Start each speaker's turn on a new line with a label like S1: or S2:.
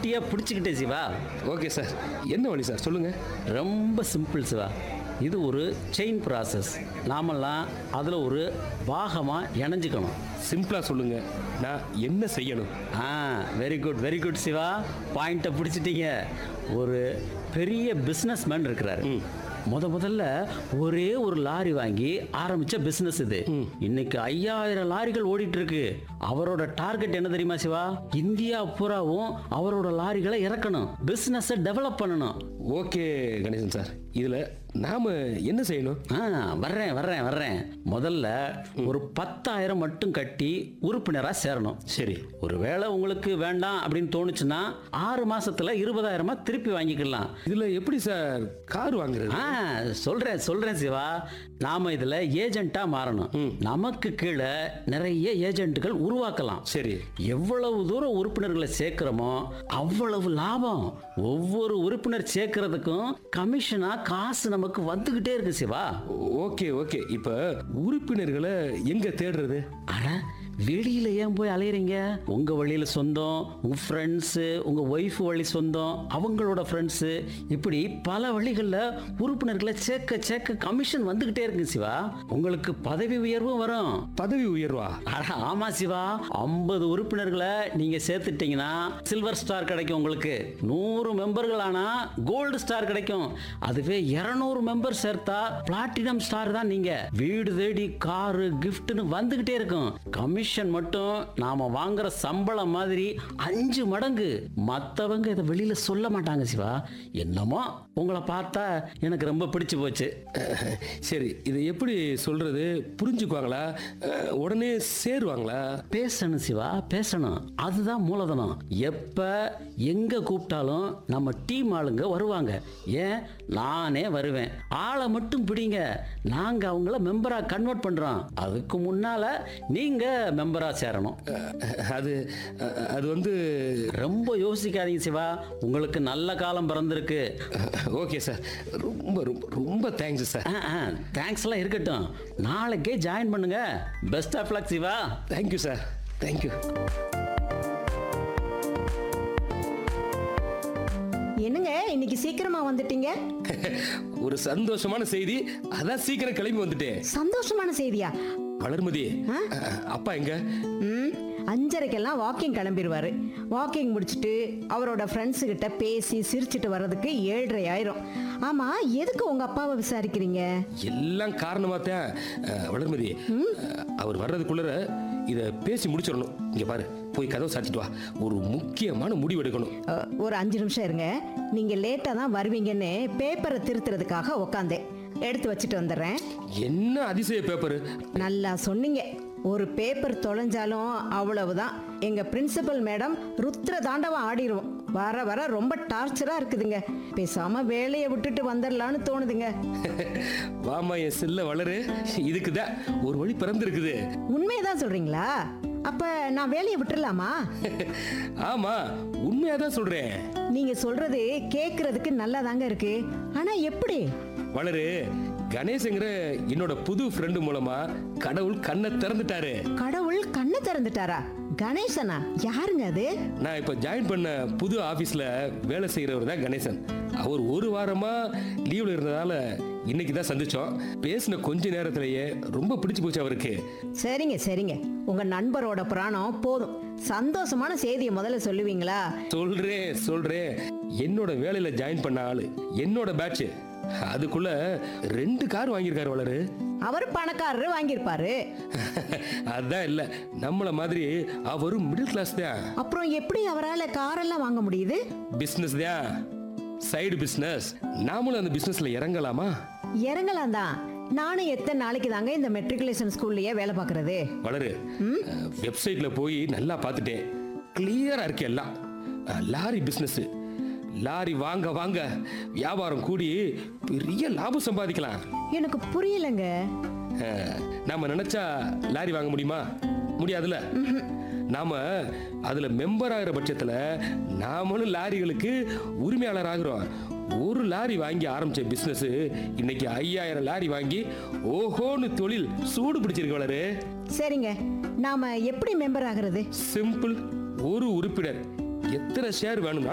S1: கெட்டியாக பிடிச்சிக்கிட்டே Siva
S2: okay sir என்ன வழி சார் சொல்லுங்க
S1: ரொம்ப சிம்பிள் சிவா இது ஒரு செயின் ப்ராசஸ் நாமெல்லாம் அதில் ஒரு பாகமாக இணைஞ்சுக்கணும்
S2: சிம்பிளா சொல்லுங்க நான் என்ன செய்யணும்
S1: ஆ very good very good Siva பாயிண்ட்டை பிடிச்சிட்டீங்க ஒரு பெரிய பிஸ்னஸ் மேன் இருக்கிறாரு முத முதல்ல ஒரே ஒரு லாரி வாங்கி ஆரம்பிச்ச பிசினஸ் இது இன்னைக்கு ஐயாயிரம் லாரிகள் ஓடிட்டு இருக்கு அவரோட டார்கெட் என்ன தெரியுமா சிவா இந்தியா பூராவும் அவரோட லாரிகளை இறக்கணும் பிசினஸை டெவலப் பண்ணணும்
S2: ஓகே கணேசன் சார் இதுல நாம என்ன செய்யணும்
S1: ஆ வர்றேன் வர்றேன் வர்றேன் முதல்ல ஒரு பத்தாயிரம் மட்டும் கட்டி உறுப்பினராக சேரணும்
S2: சரி
S1: ஒருவேளை உங்களுக்கு வேண்டாம் அப்படின்னு தோணுச்சுன்னா ஆறு மாசத்துல இருபதாயிரமா திருப்பி வாங்கிக்கலாம்
S2: இதுல எப்படி சார் கார் வாங்குறது
S1: ஆ சொல்றேன் சொல்றேன் சிவா நாம இதுல ஏஜென்ட்டா மாறணும் நமக்கு கீழே நிறைய ஏஜென்ட்டுகள் உருவாக்கலாம்
S2: சரி
S1: எவ்வளவு தூரம் உறுப்பினர்களை சேர்க்கிறோமோ அவ்வளவு லாபம் ஒவ்வொரு உறுப்பினர் சேர்க்கறதுக்கும் கமிஷனா காசு நமக்கு வந்துகிட்டே இருக்கு சிவா
S2: ஓகே ஓகே இப்ப உறுப்பினர்களை எங்க தேடுறது
S1: அட வெளியில ஏன் போய் அலையறீங்க உங்க வழியில சொந்தம் உங்க ஃப்ரெண்ட்ஸு உங்க ஒய்ஃப் வழி சொந்தம் அவங்களோட ஃப்ரெண்ட்ஸு இப்படி பல வழிகளில் உறுப்பினர்களை சேர்க்க சேர்க்க கமிஷன் வந்துகிட்டே இருக்கு சிவா உங்களுக்கு பதவி உயர்வும் வரும்
S2: பதவி உயர்வா
S1: அட ஆமா சிவா ஐம்பது உறுப்பினர்களை நீங்க சேர்த்துட்டீங்கன்னா சில்வர் ஸ்டார் கிடைக்கும் உங்களுக்கு நூறு மெம்பர்கள் ஆனா கோல்டு ஸ்டார் கிடைக்கும் அதுவே இருநூறு மெம்பர் சேர்த்தா பிளாட்டினம் ஸ்டார் தான் நீங்க வீடு தேடி காரு கிஃப்ட்னு வந்துகிட்டே இருக்கும் கமிஷன் மட்டும் நாம வாங்குற சம்பளம் மாதிரி அஞ்சு மடங்கு மத்தவங்க இதை வெளியில சொல்ல மாட்டாங்க சிவா என்னமோ உங்களை பார்த்தா எனக்கு ரொம்ப பிடிச்சு போச்சு
S2: சரி இதை எப்படி சொல்றது புரிஞ்சுக்குவாங்களா அஹ், உடனே சேருவாங்களா
S1: பேசணும் சிவா பேசணும் அதுதான் மூலதனம் எப்ப எங்க கூப்பிட்டாலும் நம்ம டீம் ஆளுங்க வருவாங்க ஏன் நானே வருவேன் ஆளை மட்டும் பிடிங்க நாங்க அவங்கள மெம்பரா கன்வெர்ட் பண்றோம் அதுக்கு முன்னால நீங்க மெம்பரா சேரணும்
S2: அஹ், அது அஹ், அது வந்து
S1: ரொம்ப யோசிக்காதீங்க சிவா உங்களுக்கு நல்ல காலம் பிறந்திருக்கு
S2: ஓகே சார் ரொம்ப ரொம்ப ரொம்ப தேங்க்ஸ் சார்
S1: தேங்க்ஸ்லாம் இருக்கட்டும் நாளைக்கே ஜாயின் பண்ணுங்க best of luck Siva
S2: thank you sir thank you
S3: என்னங்க இன்னைக்கு சீக்கிரமா வந்துட்டீங்க
S2: ஒரு சந்தோஷமான செய்தி அதான் சீக்கிரம் கிளம்பி வந்துட்டேன்
S3: சந்தோஷமான செய்தியா
S2: வளர்மதி அஹ், அப்பா எங்க
S3: ம் அஞ்சரைக்கெல்லாம் வாக்கிங் கிளம்பிடுவாரு வாக்கிங் முடிச்சுட்டு அவரோட ஃப்ரெண்ட்ஸு கிட்ட பேசி சிரிச்சிட்டு வர்றதுக்கு ஏழரை ஆயிரும் ஆமா எதுக்கு உங்க அப்பாவை விசாரிக்கிறீங்க
S2: எல்லாம் காரணமா தான் அஹ், வளர்மதி அஹ், அவர் வர்றதுக்குள்ள இத பேசி முடிச்சிடணும் இங்க பாரு போய் கதவை சாத்திட்டு வா ஒரு முக்கியமான முடிவு எடுக்கணும்
S3: அ, ஒரு அஞ்சு நிமிஷம் இருங்க நீங்க லேட்டா தான் வருவீங்கன்னு பேப்பரை திருத்துறதுக்காக உக்காந்தேன் எடுத்து வச்சுட்டு வந்துடுறேன்
S2: என்ன அதிசய பேப்பர்
S3: நல்லா சொன்னீங்க ஒரு பேப்பர் தொலைஞ்சாலும் அவ்வளவுதான் எங்க பிரின்சிபல் மேடம் ருத்ர தாண்டவம் ஆடிருவோம் வர வர ரொம்ப டார்ச்சரா இருக்குதுங்க பேசாம வேலையை விட்டுட்டு வந்துடலான்னு தோணுதுங்க
S2: வாமா என் செல்ல வளரு இதுக்கு தான் ஒரு வழி பிறந்திருக்குது
S3: உண்மையதான் சொல்றீங்களா அப்ப நான் வேலையை விட்டுறலாமா
S2: ஆமா உண்மையாதான் சொல்றேன்
S3: நீங்க சொல்றது கேக்குறதுக்கு நல்லா தாங்க இருக்கு ஆனா எப்படி
S2: வளரு கணேஷ்ங்கிற என்னோட புது ஃப்ரெண்டு மூலமா கடவுள் கண்ணை திறந்துட்டாரு
S3: கடவுள் கண்ணை திறந்துட்டாரா கணேசனா யாருங்க அது
S2: நான் இப்ப ஜாயின் பண்ண புது ஆபீஸ்ல வேலை செய்யறவர் தான் கணேசன் அவர் ஒரு வாரமா லீவ்ல இருந்ததால இன்னைக்கு தான் சந்திச்சோம் பேசின கொஞ்ச நேரத்திலேயே ரொம்ப பிடிச்சு போச்சு அவருக்கு
S3: சரிங்க சரிங்க உங்க நண்பரோட புராணம் போதும் சந்தோஷமான செய்தியை முதல்ல சொல்லுவீங்களா
S2: சொல்றேன் சொல்றேன் என்னோட வேலையில ஜாயின் பண்ண ஆளு என்னோட பேட்ச் அதுக்குள்ள ரெண்டு கார் வாங்கியிருக்காரு வளரு
S3: அவர் பணக்காரரு வாங்கியிருப்பாரு
S2: அதான் இல்ல நம்மள மாதிரி அவரும் மிடில் கிளாஸ் தான்
S3: அப்புறம் எப்படி அவரால் காரெல்லாம் வாங்க முடியுது
S2: பிசினஸ் தான் சைடு பிசினஸ் நாமளும் அந்த பிசினஸ்ல இறங்கலாமா
S3: இறங்கலாம் தான் நானும் எத்தனை நாளைக்கு தாங்க இந்த மெட்ரிகுலேஷன் ஸ்கூல்லையே வேலை பார்க்கறது
S2: வளரு வெப்சைட்ல போய் நல்லா பார்த்துட்டேன் கிளியரா இருக்கு எல்லாம் அஹ், லாரி பிசினஸ் லாரி வாங்க வாங்க வியாபாரம் கூடி பெரிய லாபம் சம்பாதிக்கலாம்
S3: எனக்கு புரியலங்க
S2: அஹ், நாம நினைச்சா லாரி வாங்க முடியுமா முடியாதுல்ல நாம அதுல மெம்பர் ஆகிற பட்சத்துல நாமளும் லாரிகளுக்கு உரிமையாளர் ஆகிறோம் ஒரு லாரி வாங்கி ஆரம்பிச்ச பிசினஸ் இன்னைக்கு ஐயாயிரம் லாரி வாங்கி ஓஹோன்னு தொழில் சூடு பிடிச்சிருக்கு வளரு
S3: சரிங்க நாம எப்படி மெம்பர் ஆகிறது
S2: சிம்பிள் ஒரு உறுப்பினர் எத்தனை ஷேர் வேணும்